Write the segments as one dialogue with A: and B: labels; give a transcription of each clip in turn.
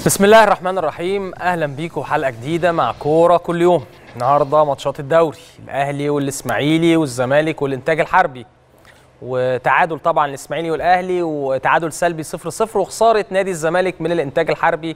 A: بسم الله الرحمن الرحيم اهلا بيكم حلقه جديده مع كوره كل يوم النهارده ماتشات الدوري الاهلي والاسماعيلي والزمالك والانتاج الحربي وتعادل طبعا الاسماعيلي والاهلي وتعادل سلبي 0 0 وخساره نادي الزمالك من الانتاج الحربي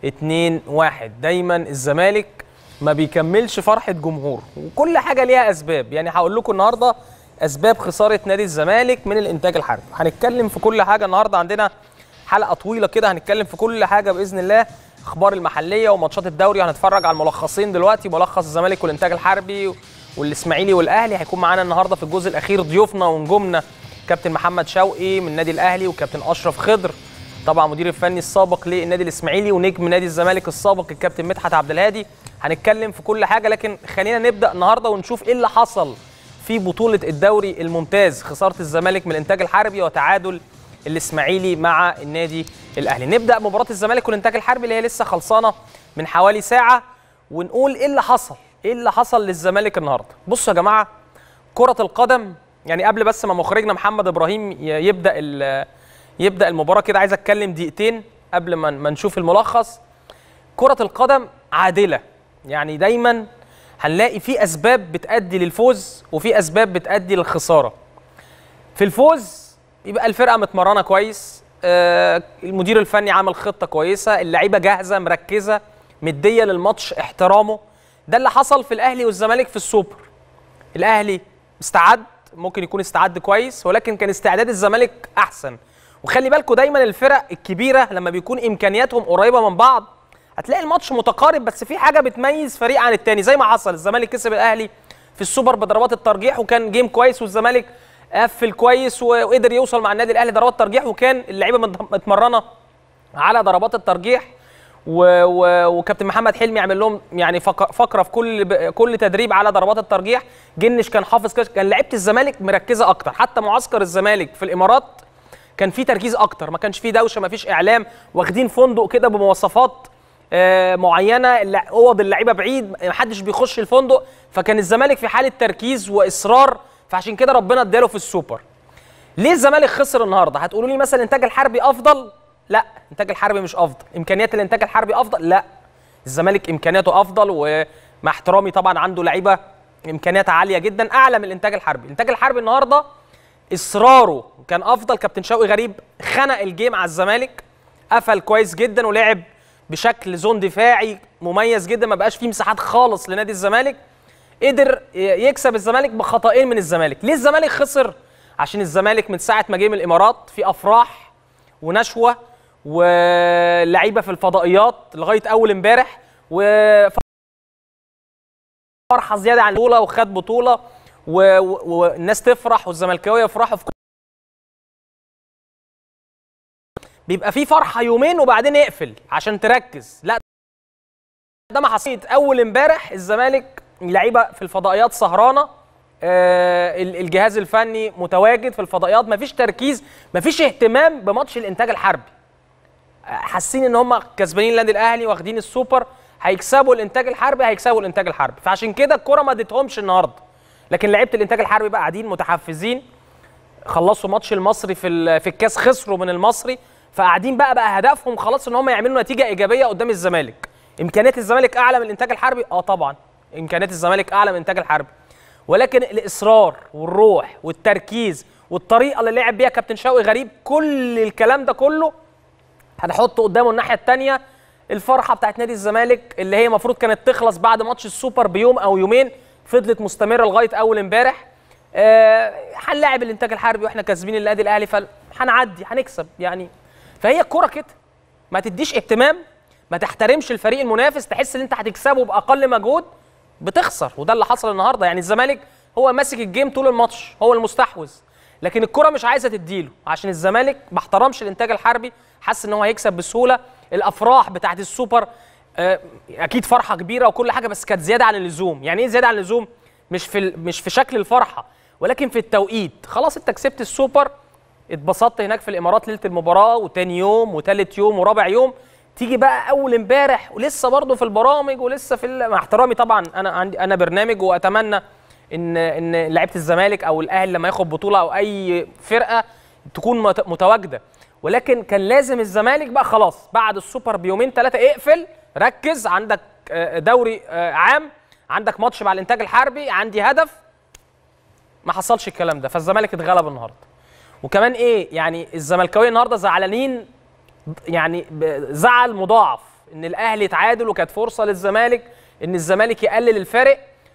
A: 2 1 دايما الزمالك ما بيكملش فرحه جمهور وكل حاجه ليها اسباب يعني هقول لكم النهارده اسباب خساره نادي الزمالك من الانتاج الحربي هنتكلم في كل حاجه النهارده عندنا حلقه طويله كده هنتكلم في كل حاجه باذن الله اخبار المحليه وماتشات الدوري وهنتفرج على الملخصين دلوقتي ملخص الزمالك والانتاج الحربي والاسماعيلي والاهلي هيكون معانا النهارده في الجزء الاخير ضيوفنا ونجومنا كابتن محمد شوقي من النادي الاهلي وكابتن اشرف خضر طبعا مدير الفني السابق للنادي الاسماعيلي ونجم نادي الزمالك السابق الكابتن مدحت عبد الهادي هنتكلم في كل حاجه لكن خلينا نبدا النهارده ونشوف ايه اللي حصل في بطوله الدوري الممتاز خساره الزمالك من الانتاج الحربي وتعادل الاسماعيلي مع النادي الاهلي نبدا مباراه الزمالك والانتاج الحربي اللي هي لسه خلصانه من حوالي ساعه ونقول ايه اللي حصل ايه اللي حصل للزمالك النهارده بصوا يا جماعه كره القدم يعني قبل بس ما مخرجنا محمد ابراهيم يبدا يبدا المباراه كده عايز اتكلم دقيقتين قبل ما ما نشوف الملخص كره القدم عادله يعني دايما هنلاقي في اسباب بتؤدي للفوز وفي اسباب بتؤدي للخساره في الفوز يبقى الفرقه متمرنه كويس آه المدير الفني عمل خطه كويسه اللعيبه جاهزه مركزه مديه للماتش احترامه ده اللي حصل في الاهلي والزمالك في السوبر الاهلي استعد ممكن يكون استعد كويس ولكن كان استعداد الزمالك احسن وخلي بالكم دايما الفرق الكبيره لما بيكون امكانياتهم قريبه من بعض هتلاقي الماتش متقارب بس في حاجه بتميز فريق عن التاني زي ما حصل الزمالك كسب الاهلي في السوبر بضربات الترجيح وكان جيم كويس والزمالك قفل كويس وقدر يوصل مع النادي الاهلي ضربات ترجيح وكان اللعيبه متمرنه على ضربات الترجيح و... و... وكابتن محمد حلمي يعمل لهم يعني فق... فقره في كل ب... كل تدريب على ضربات الترجيح جنش كان حافظ كش... كان لعيبه الزمالك مركزه اكتر حتى معسكر الزمالك في الامارات كان في تركيز اكتر ما كانش في دوشه ما فيش اعلام واخدين فندق كده بمواصفات آه معينه اوض اللعيبه بعيد ما حدش بيخش الفندق فكان الزمالك في حاله تركيز واصرار فعشان كده ربنا اداله في السوبر ليه الزمالك خسر النهارده هتقولوا لي مثلا الانتاج الحربي افضل لا الانتاج الحربي مش افضل امكانيات الانتاج الحربي افضل لا الزمالك امكانياته افضل ومع احترامي طبعا عنده لعيبه امكانياتها عاليه جدا اعلى من الانتاج الحربي الانتاج الحربي النهارده اصراره كان افضل كابتن شوقي غريب خنق الجيم على الزمالك قفل كويس جدا ولعب بشكل زون دفاعي مميز جدا ما بقاش فيه مساحات خالص لنادي الزمالك قدر يكسب الزمالك بخطأين من الزمالك ليه الزمالك خسر عشان الزمالك من ساعه ما جه من الامارات في افراح ونشوه ولعيبه في الفضائيات لغايه اول امبارح و فرحه زياده عن البطوله وخد بطوله والناس تفرح والزملكاويه يفرحوا في بيبقى في فرحه يومين وبعدين يقفل عشان تركز لا ده ما حصلش اول امبارح الزمالك لعيبه في الفضائيات سهرانه آه الجهاز الفني متواجد في الفضائيات مفيش تركيز مفيش اهتمام بماتش الانتاج الحربي آه حاسين ان هم كسبانين النادي الاهلي واخدين السوبر هيكسبوا الانتاج الحربي هيكسبوا الانتاج الحربي فعشان كده الكره ما اديتهمش النهارده لكن لعيبه الانتاج الحربي بقى قاعدين متحفزين خلصوا ماتش المصري في في الكاس خسروا من المصري فقاعدين بقى بقى هدفهم خلاص ان هم يعملوا نتيجه ايجابيه قدام الزمالك امكانيات الزمالك اعلى من الانتاج الحربي اه طبعا امكانيات الزمالك اعلى من الانتاج الحربي ولكن الاصرار والروح والتركيز والطريقه اللي لعب بيها كابتن شوقي غريب كل الكلام ده كله هنحطه قدامه الناحيه الثانيه الفرحه بتاعت نادي الزمالك اللي هي المفروض كانت تخلص بعد ماتش السوبر بيوم او يومين فضلت مستمره لغايه اول امبارح هنلاعب آه الانتاج الحربي واحنا كاسبين النادي الاهلي فهنعدي هنكسب يعني فهي الكوره كده ما تديش اهتمام ما تحترمش الفريق المنافس تحس ان انت هتكسبه باقل مجهود بتخسر وده اللي حصل النهارده يعني الزمالك هو ماسك الجيم طول الماتش هو المستحوذ لكن الكره مش عايزه تديله عشان الزمالك ما احترمش الانتاج الحربي حس ان هو هيكسب بسهوله الافراح بتاعت السوبر آه اكيد فرحه كبيره وكل حاجه بس كانت زياده عن اللزوم يعني ايه زياده عن اللزوم مش في مش في شكل الفرحه ولكن في التوقيت خلاص انت كسبت السوبر اتبسطت هناك في الامارات ليله المباراه وتاني يوم وتالت يوم ورابع يوم تيجي بقى اول امبارح ولسه برضه في البرامج ولسه في مع احترامي طبعا انا عندي انا برنامج واتمنى ان ان لعيبه الزمالك او الاهلي لما ياخد بطوله او اي فرقه تكون متواجده ولكن كان لازم الزمالك بقى خلاص بعد السوبر بيومين ثلاثه اقفل ركز عندك آه، دوري آه، عام عندك ماتش مع الانتاج الحربي عندي هدف ما حصلش الكلام ده فالزمالك اتغلب النهارده وكمان ايه يعني الزملكاويه النهارده زعلانين يعني ب- زعل مضاعف ان الاهلي تعادل وكانت فرصه للزمالك ان الزمالك يقلل الفارق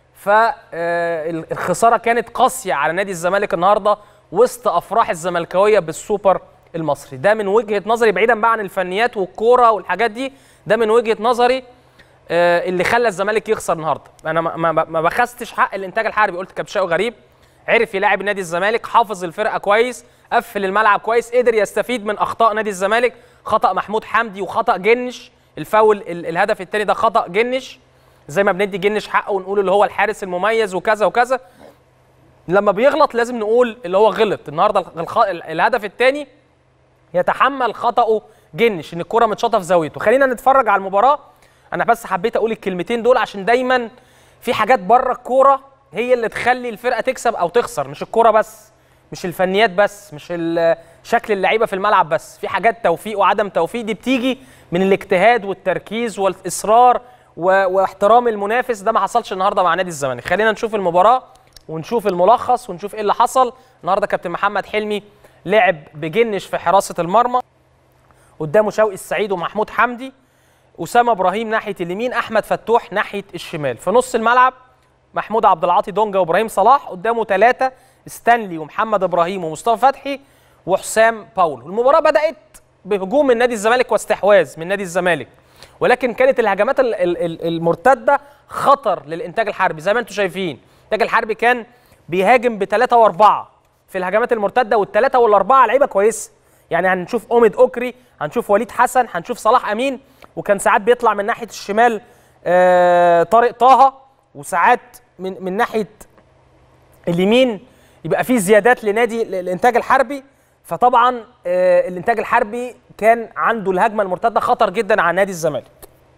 A: فالخساره كانت قاسيه على نادي الزمالك النهارده وسط افراح الزملكاويه بالسوبر المصري ده من وجهه نظري بعيدا بقى عن الفنيات والكوره والحاجات دي ده من وجهه نظري آه، اللي خلى الزمالك يخسر النهارده انا ما, ما, ما بخستش حق الانتاج الحربي قلت كبشاو غريب عرف يلاعب نادي الزمالك حافظ الفرقه كويس قفل الملعب كويس قدر يستفيد من اخطاء نادي الزمالك خطا محمود حمدي وخطا جنش الفاول ال- الهدف الثاني ده خطا جنش زي ما بندي جنش حقه ونقول اللي هو الحارس المميز وكذا وكذا لما بيغلط لازم نقول اللي هو غلط النهارده الخ- الهدف الثاني يتحمل خطأه جنش ان الكرة متشاطه في زاويته خلينا نتفرج على المباراة انا بس حبيت اقول الكلمتين دول عشان دايما في حاجات بره الكورة هي اللي تخلي الفرقة تكسب او تخسر مش الكورة بس مش الفنيات بس مش ال- شكل اللعيبة في الملعب بس في حاجات توفيق وعدم توفيق دي بتيجي من الاجتهاد والتركيز والاصرار و... واحترام المنافس ده ما حصلش النهارده مع نادي الزمالك خلينا نشوف المباراة ونشوف الملخص ونشوف ايه اللي حصل النهارده كابتن محمد حلمي لعب بجنش في حراسة المرمى قدامه شوقي السعيد ومحمود حمدي اسامه ابراهيم ناحيه اليمين احمد فتوح ناحيه الشمال في نص الملعب محمود عبد العاطي دونجا وابراهيم صلاح قدامه ثلاثه ستانلي ومحمد ابراهيم ومصطفى فتحي وحسام باولو المباراه بدات بهجوم من نادي الزمالك واستحواذ من نادي الزمالك ولكن كانت الهجمات ال- ال- ال- المرتده خطر للانتاج الحربي زي ما انتم شايفين الانتاج الحربي كان بيهاجم بثلاثه واربعه في الهجمات المرتده والثلاثه والاربعه لعيبه كويسه يعني هنشوف اوميد اوكري هنشوف وليد حسن هنشوف صلاح امين وكان ساعات بيطلع من ناحيه الشمال آه طارق طه وساعات من من ناحيه اليمين يبقى في زيادات لنادي ال- الانتاج الحربي فطبعا آه الانتاج الحربي كان عنده الهجمه المرتده خطر جدا على نادي الزمالك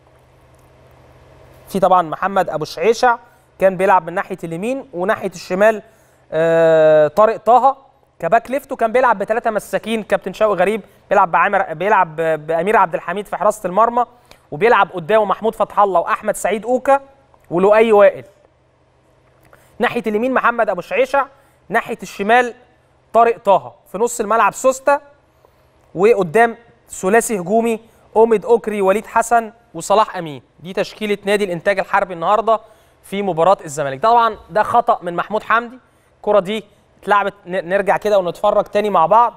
A: في طبعا محمد ابو شعيشع كان بيلعب من ناحيه اليمين وناحيه الشمال آه طارق طه كباك ليفت وكان بيلعب بثلاثه مساكين كابتن شوقي غريب بيلعب بعامر بيلعب ب- بامير عبد الحميد في حراسه المرمى وبيلعب قدامه محمود فتح الله واحمد سعيد اوكا ولؤي وائل ناحيه اليمين محمد ابو شعيشع ناحيه الشمال طارق طه في نص الملعب سوسته وقدام ثلاثي هجومي اوميد اوكري وليد حسن وصلاح امين دي تشكيله نادي الانتاج الحربي النهارده في مباراه الزمالك طبعا ده خطا من محمود حمدي الكره دي اتلعبت ن- نرجع كده ونتفرج تاني مع بعض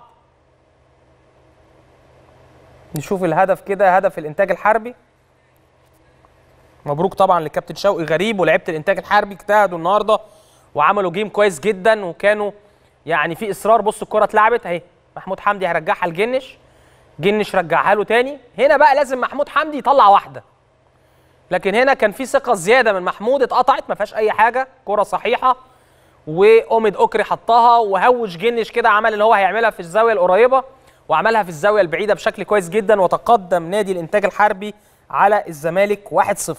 A: نشوف الهدف كده هدف الانتاج الحربي مبروك طبعا لكابتن شوقي غريب ولعيبه الانتاج الحربي اجتهدوا النهارده وعملوا جيم كويس جدا وكانوا يعني في اصرار بص الكره اتلعبت اهي محمود حمدي هيرجعها لجنش جنش رجعها له تاني هنا بقى لازم محمود حمدي يطلع واحده لكن هنا كان في ثقه زياده من محمود اتقطعت ما فيهاش اي حاجه كره صحيحه واوميد اوكري حطها وهوش جنش كده عمل اللي هو هيعملها في الزاويه القريبه وعملها في الزاويه البعيده بشكل كويس جدا وتقدم نادي الانتاج الحربي على الزمالك 1-0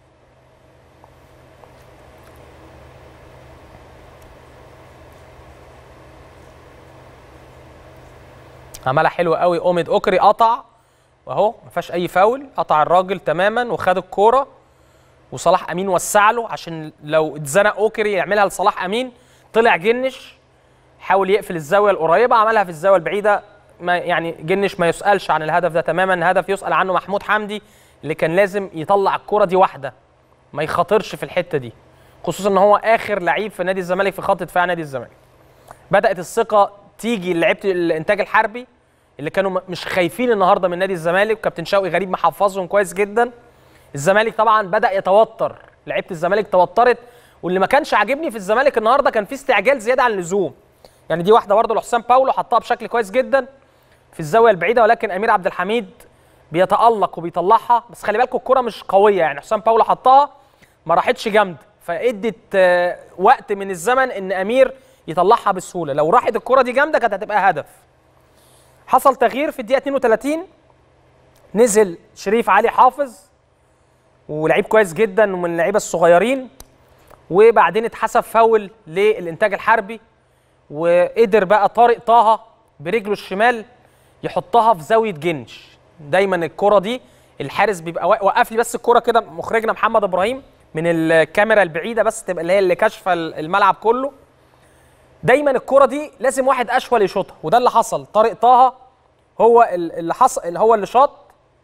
A: عملها حلوه قوي اوميد اوكري قطع واهو ما فيهاش اي فاول قطع الراجل تماما وخد الكوره وصلاح امين وسع له عشان لو اتزنق اوكري يعملها لصلاح امين طلع جنش حاول يقفل الزاويه القريبه عملها في الزاويه البعيده ما يعني جنش ما يسالش عن الهدف ده تماما هدف يسال عنه محمود حمدي اللي كان لازم يطلع الكره دي واحده ما يخاطرش في الحته دي خصوصا ان هو اخر لعيب في نادي الزمالك في خط دفاع نادي الزمالك بدات الثقه تيجي لعيبه الانتاج الحربي اللي كانوا م- مش خايفين النهارده من نادي الزمالك كابتن شوقي غريب محفظهم كويس جدا الزمالك طبعا بدا يتوتر لعيبه الزمالك توترت واللي ما كانش عاجبني في الزمالك النهارده كان في استعجال زياده عن اللزوم يعني دي واحده برضه لحسام باولو حطها بشكل كويس جدا في الزاويه البعيده ولكن امير عبد الحميد بيتالق وبيطلعها بس خلي بالكم الكره مش قويه يعني حسام باولو حطها ما راحتش جامده فادت آه، وقت من الزمن ان امير يطلعها بسهوله لو راحت الكره دي جامده كانت هتبقى هدف حصل تغيير في الدقيقه 32 نزل شريف علي حافظ ولعيب كويس جدا ومن اللعيبه الصغيرين وبعدين اتحسب فاول للانتاج الحربي وقدر بقى طارق طه برجله الشمال يحطها في زاويه جنش دايما الكره دي الحارس بيبقى وا- وقف لي بس الكره كده مخرجنا محمد ابراهيم من الكاميرا البعيده بس تبقى اللي هي اللي كاشفه الملعب كله دايما الكره دي لازم واحد اشول يشوطها وده اللي حصل طارق طه هو ال- اللي حصل اللي هو اللي شاط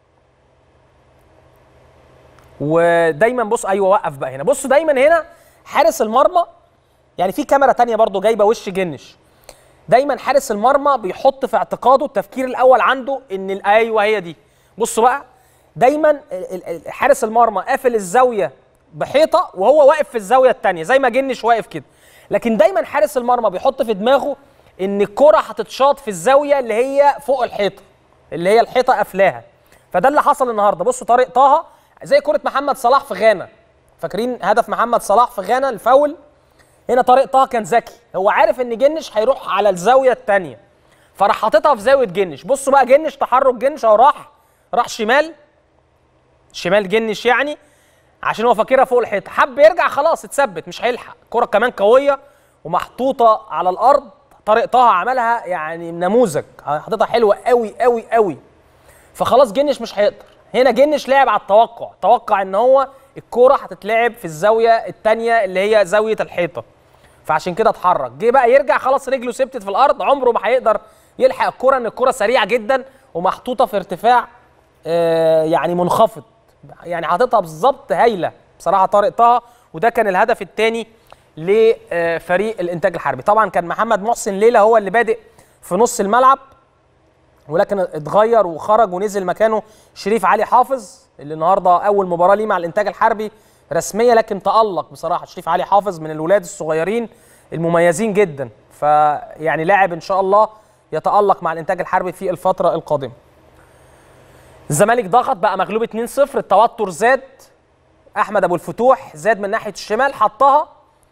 A: ودايما بص ايوه وقف بقى هنا بصوا دايما هنا حارس المرمى يعني في كاميرا تانية برضو جايبه وش جنش دايما حارس المرمى بيحط في اعتقاده التفكير الاول عنده ان ال- ايوه هي دي بصوا بقى دايما ال- ال- ال- حارس المرمى قافل الزاويه بحيطه وهو واقف في الزاويه الثانيه زي ما جنش واقف كده لكن دايما حارس المرمى بيحط في دماغه ان الكره هتتشاط في الزاويه اللي هي فوق الحيطه اللي هي الحيطه قافلاها فده اللي حصل النهارده بصوا طارق طه زي كره محمد صلاح في غانا فاكرين هدف محمد صلاح في غانا الفاول هنا طارق طه كان ذكي هو عارف ان جنش هيروح على الزاويه الثانيه فراح حاططها في زاويه جنش بصوا بقى جنش تحرك جنش اهو راح راح شمال شمال جنش يعني عشان هو فاكرها فوق الحيطه حب يرجع خلاص اتثبت مش هيلحق كره كمان قويه ومحطوطه على الارض طارق طه عملها يعني نموذج حاططها حلوه قوي قوي قوي فخلاص جنش مش هيقدر هنا جنش لعب على التوقع توقع ان هو الكوره هتتلعب في الزاويه الثانيه اللي هي زاويه الحيطه فعشان كده اتحرك جه بقى يرجع خلاص رجله ثبتت في الارض عمره ما هيقدر يلحق الكوره ان الكوره سريعه جدا ومحطوطه في ارتفاع آه يعني منخفض يعني حاططها بالظبط هايله بصراحه طارق طه وده كان الهدف الثاني لفريق الانتاج الحربي طبعا كان محمد محسن ليلى هو اللي بادئ في نص الملعب ولكن اتغير وخرج ونزل مكانه شريف علي حافظ اللي النهارده اول مباراه ليه مع الانتاج الحربي رسميه لكن تالق بصراحه شريف علي حافظ من الولاد الصغيرين المميزين جدا فيعني لاعب ان شاء الله يتالق مع الانتاج الحربي في الفتره القادمه الزمالك ضغط بقى مغلوب 2-0 التوتر زاد احمد ابو الفتوح زاد من ناحيه الشمال حطها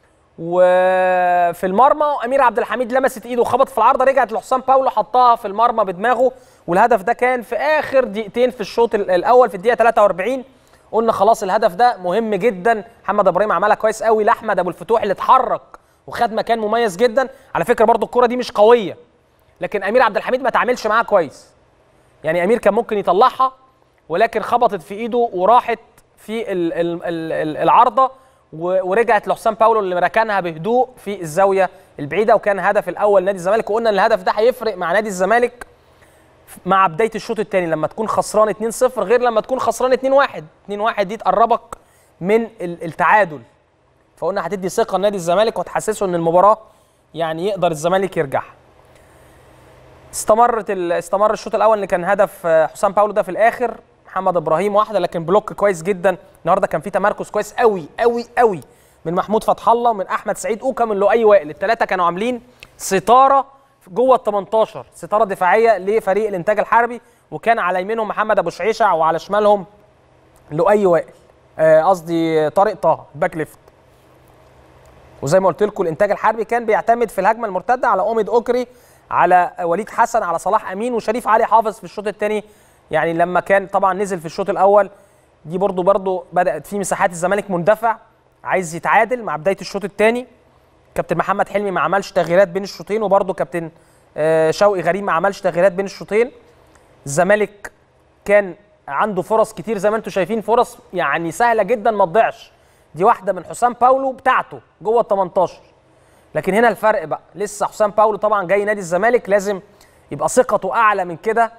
A: وفي المرمى وامير عبد الحميد لمست ايده وخبط في العارضه رجعت لحسام باولو حطها في المرمى بدماغه والهدف ده كان في اخر دقيقتين في الشوط ال- الاول في الدقيقه 43 قلنا خلاص الهدف ده مهم جدا محمد ابراهيم عملها كويس قوي لاحمد ابو الفتوح اللي اتحرك وخد مكان مميز جدا على فكره برضو الكره دي مش قويه لكن امير عبد الحميد ما تعاملش معاها كويس يعني امير كان ممكن يطلعها ولكن خبطت في ايده وراحت في ال ال ال ال العارضه و- ورجعت لحسام باولو اللي ركنها بهدوء في الزاويه البعيده وكان هدف الاول نادي الزمالك وقلنا ان الهدف ده هيفرق مع نادي الزمالك مع بدايه الشوط الثاني لما تكون خسران 2-0 غير لما تكون خسران 2-1 2-1 دي تقربك من ال- التعادل فقلنا هتدي ثقه لنادي الزمالك وتحسسه ان المباراه يعني يقدر الزمالك يرجعها استمرت ال- استمر الشوط الاول اللي كان هدف آه، حسام باولو ده في الاخر محمد ابراهيم واحده لكن بلوك كويس جدا النهارده كان في تمركز كويس قوي قوي قوي من محمود فتح الله ومن احمد سعيد اوكا من لؤي وائل الثلاثه كانوا عاملين ستاره جوه ال 18 ستاره دفاعيه لفريق الانتاج الحربي وكان على يمينهم محمد ابو شعيشع وعلى شمالهم لؤي وائل آه، قصدي طارق طه باك ليفت وزي ما قلت لكم الانتاج الحربي كان بيعتمد في الهجمه المرتده على اوميد اوكري على وليد حسن على صلاح امين وشريف علي حافظ في الشوط الثاني يعني لما كان طبعا نزل في الشوط الاول دي برضو برضو بدات في مساحات الزمالك مندفع عايز يتعادل مع بدايه الشوط الثاني كابتن محمد حلمي ما عملش تغييرات بين الشوطين وبرضو كابتن آه، شوقي غريب ما عملش تغييرات بين الشوطين الزمالك كان عنده فرص كتير زي ما انتم شايفين فرص يعني سهله جدا ما تضيعش دي واحده من حسام باولو بتاعته جوه ال 18 لكن هنا الفرق بقى لسه حسام باولو طبعا جاي نادي الزمالك لازم يبقى ثقته اعلى من كده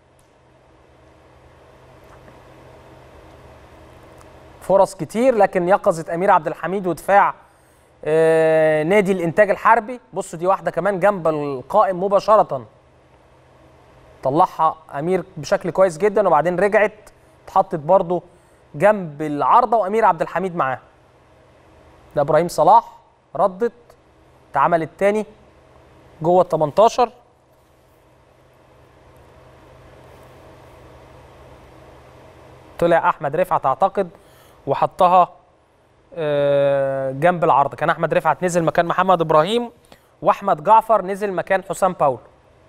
A: فرص كتير لكن يقظه امير عبد الحميد ودفاع آه نادي الانتاج الحربي بصوا دي واحده كمان جنب القائم مباشره طلعها امير بشكل كويس جدا وبعدين رجعت اتحطت برضو جنب العارضه وامير عبد الحميد معاه ده ابراهيم صلاح ردت اتعمل التاني جوه ال 18 طلع احمد رفعت اعتقد وحطها آه، جنب العرض كان احمد رفعت نزل مكان محمد ابراهيم واحمد جعفر نزل مكان حسام باولو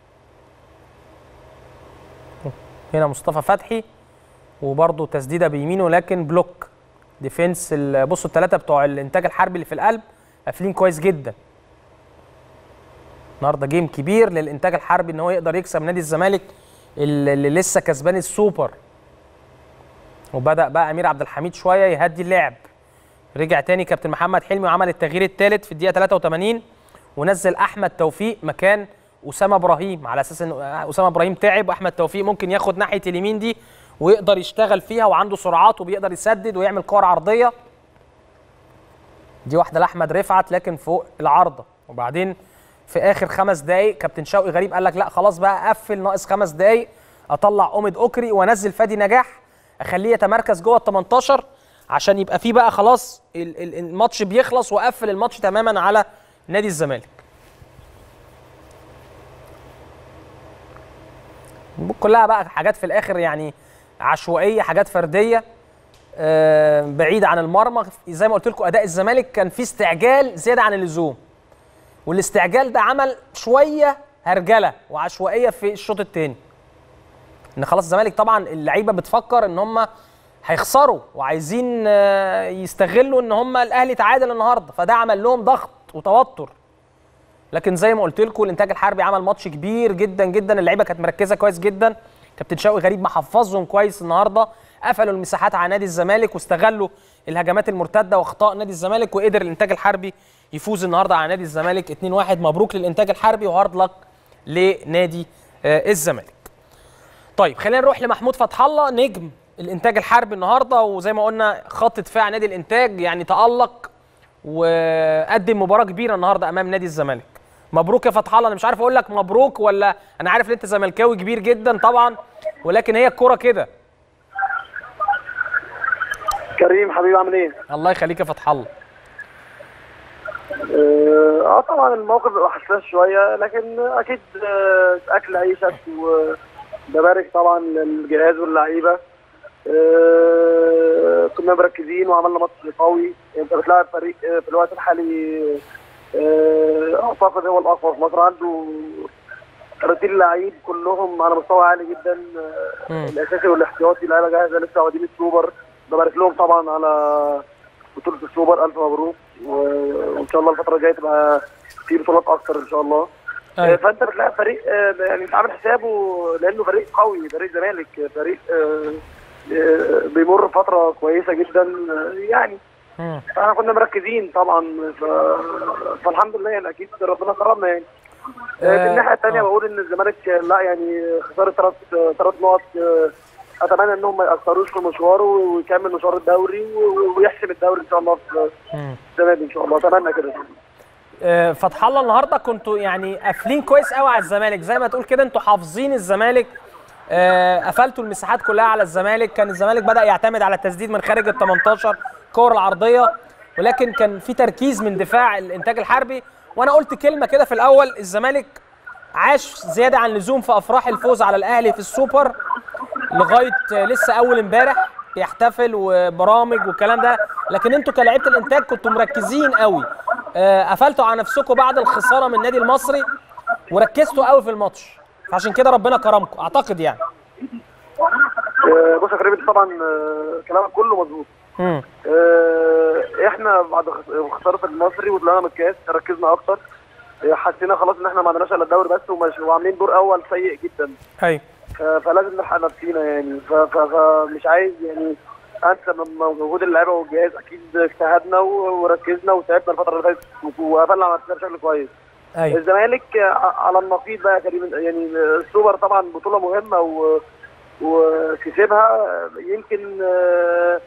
A: هنا مصطفى فتحي وبرضه تسديده بيمينه لكن بلوك ديفنس ال- بصوا الثلاثه بتوع الانتاج الحربي اللي في القلب قافلين كويس جدا النهارده جيم كبير للانتاج الحربي ان هو يقدر يكسب نادي الزمالك اللي اللي لسه كسبان السوبر وبدا بقى امير عبد الحميد شويه يهدي اللعب رجع تاني كابتن محمد حلمي وعمل التغيير الثالث في الدقيقه 83 ونزل احمد توفيق مكان اسامه ابراهيم على اساس ان اسامه ابراهيم تعب واحمد توفيق ممكن ياخد ناحيه اليمين دي ويقدر يشتغل فيها وعنده سرعات وبيقدر يسدد ويعمل كور عرضيه دي واحده لاحمد رفعت لكن فوق العارضه وبعدين في اخر خمس دقائق كابتن شوقي غريب قال لك لا خلاص بقى اقفل ناقص خمس دقائق اطلع اومد اوكري وانزل فادي نجاح اخليه يتمركز جوه ال 18 عشان يبقى فيه بقى خلاص ال- ال- الماتش بيخلص واقفل الماتش تماما على نادي الزمالك كلها بقى حاجات في الاخر يعني عشوائيه حاجات فرديه آه، بعيده عن المرمى زي ما قلت لكم اداء الزمالك كان فيه استعجال زياده عن اللزوم والاستعجال ده عمل شويه هرجله وعشوائيه في الشوط الثاني ان خلاص الزمالك طبعا اللعيبه بتفكر ان هم هيخسروا وعايزين آه، يستغلوا ان هم الاهلي تعادل النهارده فده عمل لهم ضغط وتوتر لكن زي ما قلت لكم الانتاج الحربي عمل ماتش كبير جدا جدا اللعيبه كانت مركزه كويس جدا كابتن شوقي غريب محفظهم كويس النهارده قفلوا المساحات على نادي الزمالك واستغلوا الهجمات المرتده واخطاء نادي الزمالك وقدر الانتاج الحربي يفوز النهارده على نادي الزمالك 2-1 مبروك للانتاج الحربي وهارد لك لنادي آه، الزمالك طيب خلينا نروح لمحمود فتح الله نجم الانتاج الحربي النهارده وزي ما قلنا خط دفاع نادي الانتاج يعني تالق وقدم مباراه كبيره النهارده امام نادي الزمالك مبروك يا فتح الله انا مش عارف اقول لك مبروك ولا انا عارف ان انت زملكاوي كبير جدا طبعا ولكن هي الكوره كده
B: كريم حبيبي عامل ايه؟
A: الله يخليك يا فتح الله
B: اه آه، طبعا الموقف بيبقى حساس شويه لكن اكيد آه، اكل عيشك وببارك طبعا للجهاز واللعيبه آه، كنا مركزين وعملنا ماتش قوي انت بتلاعب فريق آه، في الوقت الحالي آه، اعتقد هو الاقوى في مصر عنده 30 لعيب كلهم على مستوى عالي جدا آه،
A: مم.
B: الاساسي والاحتياطي لعيبه جاهزه لسه واخدين السوبر ببارك لهم طبعا على بطوله السوبر الف مبروك و- وان شاء الله الفتره الجايه تبقى في بطولات اكتر ان شاء الله آه،
A: أيوة.
B: فانت بتلاقي فريق آه، يعني انت عامل حسابه لانه فريق قوي فريق زمالك فريق آه، آه، بيمر فتره كويسه جدا آه، يعني
A: مم.
B: فاحنا كنا مركزين طبعا ف... فالحمد لله يعني اكيد ربنا كرمنا يعني آه، في
A: آه،
B: الناحيه الثانيه
A: آه.
B: بقول ان الزمالك لا يعني خساره ثلاث ثلاث نقط آه، اتمنى انهم ما ياثروش في مشواره ويكمل مشوار الدوري و- ويحسم الدوري ان شاء الله في
A: مم.
B: السنه دي ان شاء الله اتمنى كده
A: آه، فتح الله النهارده كنتوا يعني قافلين كويس قوي على الزمالك زي ما تقول كده انتوا حافظين الزمالك آه، قفلتوا المساحات كلها على الزمالك كان الزمالك بدا يعتمد على التسديد من خارج ال 18 كور العرضيه ولكن كان في تركيز من دفاع الانتاج الحربي وانا قلت كلمه كده في الاول الزمالك عاش زياده عن اللزوم في افراح الفوز على الاهلي في السوبر لغايه آه، لسه اول امبارح بيحتفل وبرامج والكلام ده لكن انتوا كلاعيبه الانتاج كنتوا مركزين قوي آه، قفلتوا على نفسكم بعد الخساره من النادي المصري وركزتوا قوي في الماتش فعشان كده ربنا كرمكم اعتقد يعني
B: آه، بص يا كريم انت طبعا آه، كلامك كله مظبوط
A: امم
B: آه، احنا بعد خس- خساره المصري وطلعنا من الكاس ركزنا اكتر آه، حسينا خلاص ان احنا ما عندناش الا الدوري بس ومش وعاملين دور اول سيء جدا
A: ايوه
B: ف- فلازم نلحق نفسينا يعني ف- ف- فمش عايز يعني انسى من مجهود اللعيبه والجهاز اكيد اجتهدنا و- وركزنا وتعبنا الفتره اللي فاتت وقفلنا على نفسنا بشكل كويس
A: ايوه
B: الزمالك ع- على النقيض بقى يا كريم يعني السوبر طبعا بطوله مهمه و... وكسبها يمكن آه،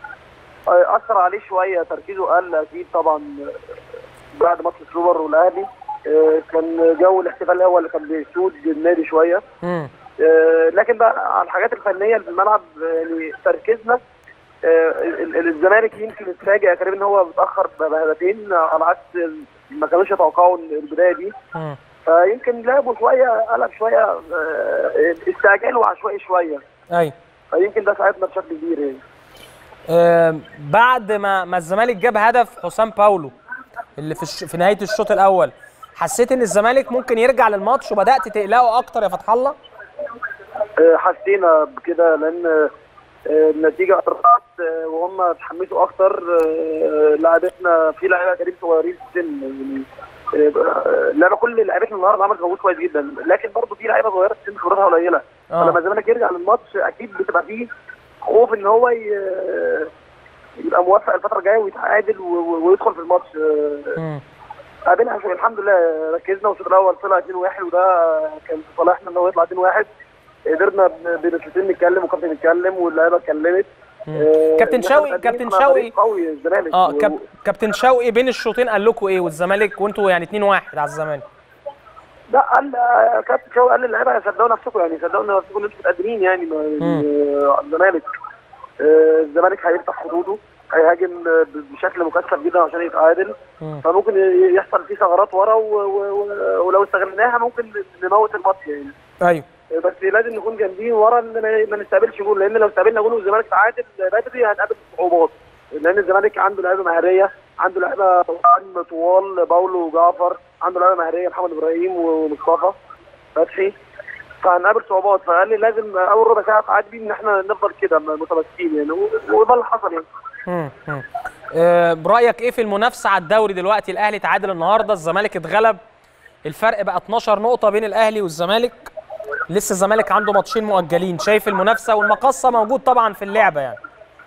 B: اثر عليه شويه تركيزه قل اكيد طبعا بعد ماتش السوبر والاهلي آه، كان جو الاحتفال هو اللي كان بيسود النادي شويه
A: امم
B: آه، لكن بقى على الحاجات الفنيه اللي في الملعب آه، يعني تركيزنا آه، ال- ال- الزمالك يمكن اتفاجئ يا كريم ان هو متاخر ب- بهدفين على عكس ال- ما كانوش يتوقعوا ال- البدايه دي
A: امم
B: فيمكن لعبوا شويه قلب شويه آه، استعجال وعشوائي شويه
A: ايوه
B: فيمكن ده ساعدنا بشكل كبير يعني
A: آم، بعد ما ما الزمالك جاب هدف حسام باولو اللي في الش... في نهايه الشوط الاول حسيت ان الزمالك ممكن يرجع للماتش وبدات تقلقه اكتر يا فتح الله
B: آه، حسينا بكده لان آه، النتيجه قربت آه، وهم اتحمسوا اكتر آه، لعبتنا في لعيبه كريم صغيرين في السن يعني آه، اللعبه كل لعيبتنا النهارده عملت مجهود كويس جدا لكن برضه في لعيبه صغيره في السن خبرتها قليله
A: آه.
B: فلما الزمالك يرجع للماتش اكيد بتبقى فيه خوف ان هو ي- يبقى موفق الفتره الجايه ويتعادل و- و- ويدخل في الماتش آه،
A: مم.
B: قابلها عشان الحمد لله ركزنا والشوط الاول طلع 2-1 وده كان في صالحنا ان هو يطلع 2-1 قدرنا ب- بين الشوطين نتكلم والكابتن يتكلم واللعيبه اتكلمت
A: مم.
B: آه،
A: كابتن
B: إن إحنا
A: شوقي-
B: متقدمين
A: كابتن
B: مع
A: شوقي-
B: فريق قوي الزمالك
A: اه
B: و-
A: كاب... كابتن شوقي بين الشوطين قال لكم ايه والزمالك وانتوا يعني 2 1 على الزمالك
B: لا قال آه، كابتن شوقي قال للعيبه صدقوا نفسكم يعني صدقوا نفسكم ان انتم متقدمين يعني ما- آه، على الزمالك آه، الزمالك هيفتح خطوطه هيهاجم آه، ب- بشكل مكثف جدا عشان يتعادل
A: مم.
B: فممكن ي- يحصل فيه ثغرات ورا و- و- و- ولو استغلناها ممكن نموت الماتش يعني
A: ايوه
B: بس لازم نكون جامدين ورا ان ما- ما نستقبلش جول لان لو استقبلنا جول والزمالك تعادل بدري هنقابل صعوبات لان الزمالك عنده لعيبه مهاريه عنده لعيبه طبعاً طوال باولو وجعفر عنده لعيبه مهاريه محمد ابراهيم ومصطفى فتحي فهنقابل صعوبات فقال لي لازم اول ربع ساعه تعدي ان احنا نفضل كده متمسكين يعني و- وده اللي حصل يعني
A: مم. مم. آه، برايك ايه في المنافسه على الدوري دلوقتي الاهلي تعادل النهارده الزمالك اتغلب الفرق بقى 12 نقطه بين الاهلي والزمالك لسه الزمالك عنده ماتشين مؤجلين شايف المنافسه والمقصه موجود طبعا في اللعبه يعني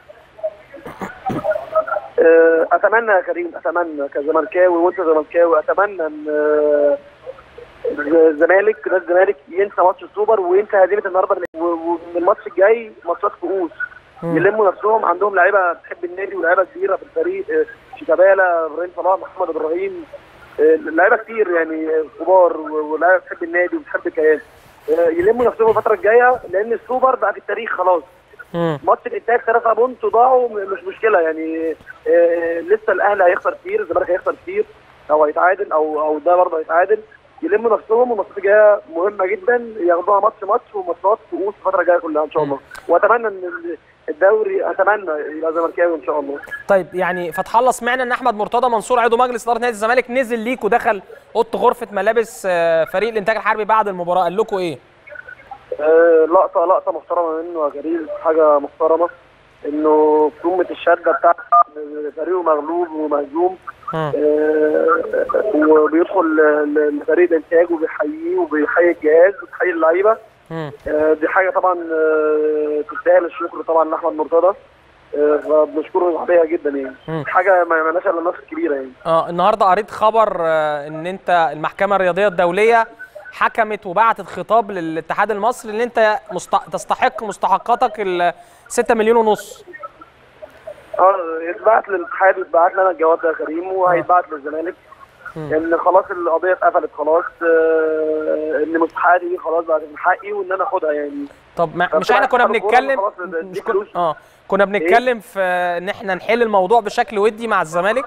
B: آه، اتمنى يا كريم اتمنى كزملكاوي وانت زملكاوي اتمنى ان آه، الزمالك نادي الزمالك ينسى ماتش السوبر وينسى هزيمه النهارده و- ومن الماتش الجاي ماتشات كؤوس
A: مم.
B: يلموا نفسهم عندهم لعيبه بتحب النادي ولاعيبه كبيره في الفريق آه، شيكابالا ابراهيم صلاح محمد ابراهيم آه، لعيبه كتير يعني آه، كبار و- ولاعيبه بتحب النادي وبتحب الكيان آه، يلموا نفسهم الفتره الجايه لان السوبر بقى في التاريخ خلاص
A: مم.
B: ماتش الانتاج ثلاثة بونت ضاعوا م- مش مشكله يعني آه، لسه الاهلي هيخسر كتير الزمالك هيخسر كتير او هيتعادل او او ده برضه هيتعادل يلموا نفسهم والماتشات الجايه مهمه جدا ياخدوها ماتش ماتش وماتشات كؤوس الفتره الجايه كلها ان شاء الله واتمنى ان ال- الدوري اتمنى يبقى زملكاوي ان شاء الله
A: طيب يعني فتح الله سمعنا ان احمد مرتضى منصور عضو مجلس اداره نادي الزمالك نزل ليك ودخل اوضه غرفه ملابس آه، فريق الانتاج الحربي بعد المباراه قال لكم ايه؟
B: آه، لقطه لقطه محترمه منه يا كريم حاجه محترمه انه في قمه الشده بتاعت فريقه مغلوب ومهزوم
A: مم.
B: آه، وبيدخل ل- ل- لفريق الانتاج وبيحييه وبيحيي الجهاز وبيحيي اللعيبه
A: مم.
B: آه، دي حاجه طبعا آه، تستاهل الشكر طبعا لاحمد مرتضى آه، فبنشكره عليها جدا يعني
A: مم.
B: حاجه ما يعملهاش الا الناس الكبيره يعني
A: اه النهارده قريت خبر آه، ان انت المحكمه الرياضيه الدوليه حكمت وبعتت خطاب للاتحاد المصري ان انت مست... تستحق مستحقاتك ال 6 مليون ونص
B: اه يتبعت للاتحاد ويتبعت لنا الجواب ده يا كريم وهيتبعت للزمالك
A: مم.
B: لان خلاص القضيه اتقفلت خلاص آه، ان مستحقاتي دي خلاص بقت من حقي وان انا اخدها يعني
A: طب ما
B: طب
A: مش احنا كنا
B: خلاص الكورة
A: بنتكلم
B: خلاص ده- دي
A: مش كن...
B: فلوس.
A: اه كنا بنتكلم في ان احنا نحل الموضوع بشكل ودي مع الزمالك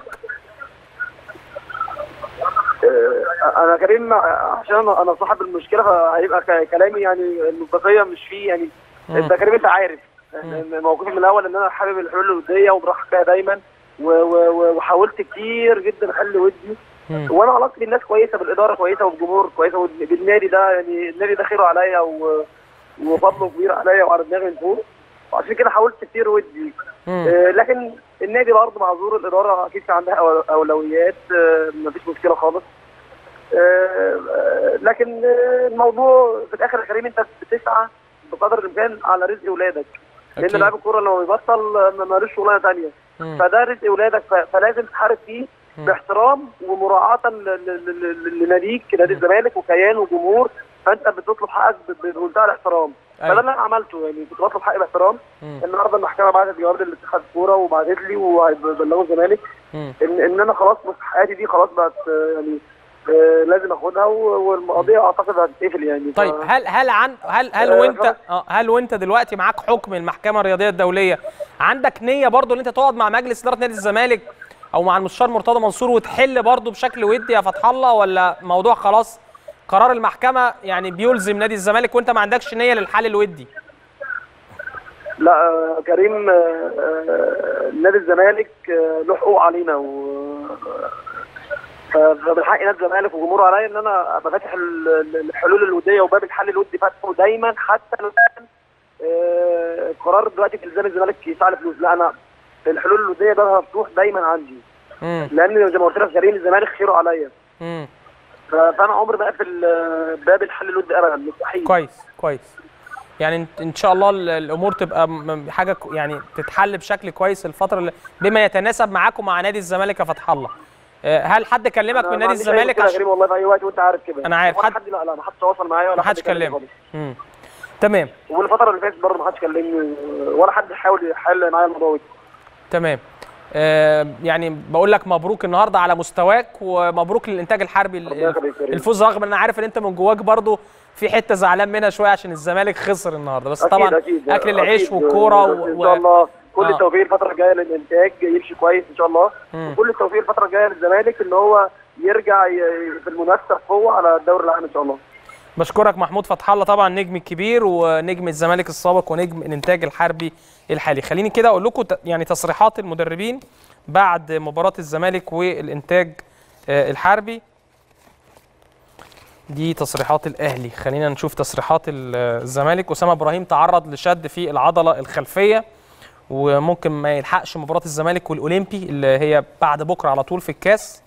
B: آه، انا كريم عشان انا أنا صاحب المشكله فهيبقى ك- كلامي يعني المصداقيه مش فيه يعني
A: مم.
B: انت كريم انت عارف إن موقفي من الاول ان انا حابب الحلول الوديه وبرحب بيها دايما و- و- و- وحاولت كتير جدا احل ودي
A: مم.
B: وانا علاقتي بالناس كويسه بالاداره كويسه والجمهور كويسه وبالنادي ده يعني النادي ده خيره عليا و- وفضله كبير عليا وعلى دماغي من فوق وعشان كده حاولت كتير ودي
A: مم.
B: آه، لكن النادي برضه معذور الاداره اكيد كان عندها أول- اولويات آه، مفيش مشكله خالص آه، آه، لكن آه، الموضوع في الاخر يا كريم انت بتسعى بقدر الامكان على رزق اولادك لان
A: أكيد.
B: لاعب الكوره لما بيبطل آه، ما مالوش شغلانه ثانيه
A: مم.
B: فده رزق اولادك ف- فلازم تحارب فيه
A: مم.
B: باحترام ومراعاه ل- ل- ل- ل- لناديك نادي الزمالك وكيان وجمهور فانت بتطلب حقك ب- بمنتهى الاحترام
A: أيوة.
B: فده اللي انا عملته يعني كنت بطلب حقي باحترام
A: مم.
B: النهارده المحكمه بعتت جواب للاتحاد الكوره وبعتت لي وهيبلغوا الزمالك
A: مم.
B: ان ان انا خلاص مستحقاتي دي خلاص بقت آه، يعني آه، لازم اخدها و- والقضيه اعتقد هتتقفل يعني ف-
A: طيب هل هل عن هل هل
B: آه،
A: وانت
B: خلاص.
A: اه هل وانت دلوقتي معاك حكم المحكمه الرياضيه الدوليه عندك نيه برضو ان انت تقعد مع مجلس اداره نادي الزمالك او مع المستشار مرتضى منصور وتحل برضو بشكل ودي يا فتح الله ولا موضوع خلاص قرار المحكمه يعني بيلزم نادي الزمالك وانت ما عندكش نيه للحل الودي
B: لا آه، كريم آه، آه، نادي الزمالك آه، له حقوق علينا و ف- فمن حق نادي الزمالك وجمهوره عليا ان انا ابقى فاتح ال- ال- الحلول الوديه وباب الحل الودي فاتحه دايما حتى لو كان آه، قرار دلوقتي في الزام الزمالك يدفع لي فلوس لا انا الحلول الوديه ده مفتوح دايما عندي
A: امم
B: لان زي ما قلت لك كريم الزمالك خيره عليا
A: امم
B: ف- فانا عمري بقفل آه، باب الحل الودي ابدا مستحيل
A: كويس كويس يعني ان- ان شاء الله ال- الامور تبقى م- م- حاجه ك- يعني تتحل بشكل كويس الفتره اللي بما يتناسب معاكم مع نادي الزمالك يا فتح الله آه، هل حد كلمك
B: أنا
A: من
B: ما
A: نادي
B: عنديش أي
A: الزمالك
B: مشكلة يا
A: عشان
B: كريم والله في اي وقت وانت عارف كده
A: أنا عارف.
B: ولا
A: حد-
B: حد لا لا ما حدش تواصل معايا ولا
A: ما حدش
B: كلمني
A: كلمك
B: خالص.
A: مم. تمام
B: والفتره اللي فاتت برضه ما حدش كلمني ولا حد حاول يحل معايا الموضوع ده
A: تمام آه، يعني بقول لك مبروك النهارده على مستواك ومبروك للانتاج الحربي ال-
B: ربنا يخليك يا كريم.
A: الفوز رغم ان انا عارف ان انت من جواك برضو في حته زعلان منها شويه عشان الزمالك خسر النهارده بس
B: أكيد
A: طبعا
B: أكيد
A: اكل العيش
B: أكيد.
A: والكوره
B: ان شاء الله كل
A: آه.
B: التوفيق الفتره الجايه للانتاج يمشي كويس ان شاء الله
A: مم.
B: وكل التوفيق الفتره الجايه للزمالك ان هو يرجع ي- في المنافسه بقوه على الدوري العام ان شاء الله
A: بشكرك محمود فتح الله طبعا نجم الكبير ونجم الزمالك السابق ونجم الانتاج الحربي الحالي خليني كده اقول لكم ت- يعني تصريحات المدربين بعد مباراه الزمالك والانتاج آه، الحربي دي تصريحات الاهلي خلينا نشوف تصريحات ال- الزمالك اسامه ابراهيم تعرض لشد في العضله الخلفيه وممكن ما يلحقش مباراه الزمالك والاولمبي اللي هي بعد بكره على طول في الكاس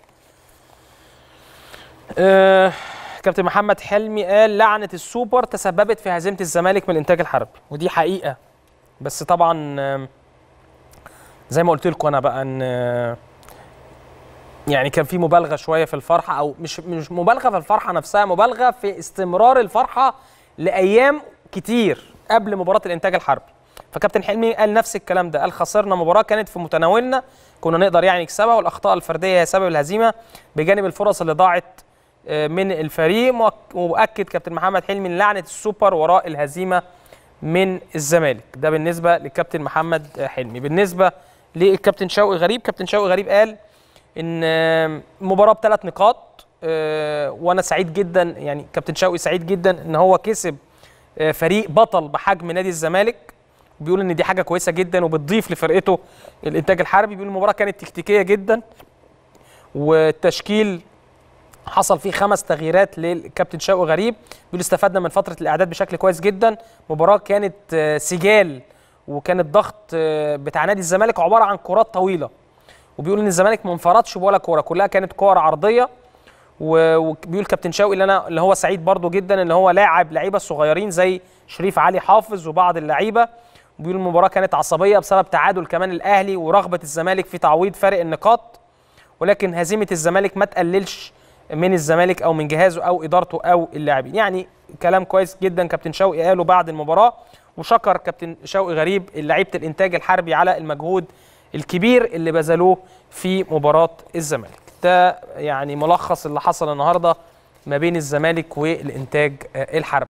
A: آه، كابتن محمد حلمي قال لعنه السوبر تسببت في هزيمه الزمالك من الانتاج الحربي ودي حقيقه بس طبعا آم، زي ما قلت لكم انا بقى ان آه، يعني كان في مبالغه شويه في الفرحه او مش مش مبالغه في الفرحه نفسها مبالغه في استمرار الفرحه لايام كتير قبل مباراه الانتاج الحربي فكابتن حلمي قال نفس الكلام ده قال خسرنا مباراه كانت في متناولنا كنا نقدر يعني نكسبها والاخطاء الفرديه هي سبب الهزيمه بجانب الفرص اللي ضاعت آه، من الفريق مؤك- واكد كابتن محمد حلمي ان لعنه السوبر وراء الهزيمه من الزمالك ده بالنسبه للكابتن محمد آه، حلمي بالنسبه للكابتن شوقي غريب كابتن شوقي غريب قال ان آه، مباراه بثلاث نقاط آه، وانا سعيد جدا يعني كابتن شوقي سعيد جدا ان هو كسب آه، فريق بطل بحجم نادي الزمالك بيقول ان دي حاجه كويسه جدا وبتضيف لفرقته الانتاج الحربي بيقول المباراه كانت تكتيكيه جدا والتشكيل حصل فيه خمس تغييرات للكابتن شوقي غريب بيقول استفدنا من فتره الاعداد بشكل كويس جدا مباراه كانت آه، سجال وكانت ضغط آه، بتاع نادي الزمالك عباره عن كرات طويله وبيقول ان الزمالك ما انفردش بولا كوره كلها كانت كور عرضيه و- وبيقول كابتن شوقي اللي انا اللي هو سعيد برضو جدا ان هو لاعب لعيبه صغيرين زي شريف علي حافظ وبعض اللعيبه بيقول المباراه كانت عصبيه بسبب تعادل كمان الاهلي ورغبه الزمالك في تعويض فارق النقاط ولكن هزيمه الزمالك ما تقللش من الزمالك او من جهازه او ادارته او اللاعبين يعني كلام كويس جدا كابتن شوقي قاله بعد المباراه وشكر كابتن شوقي غريب لعيبه الانتاج الحربي على المجهود الكبير اللي بذلوه في مباراه الزمالك ده يعني ملخص اللي حصل النهارده ما بين الزمالك والانتاج آه، الحربي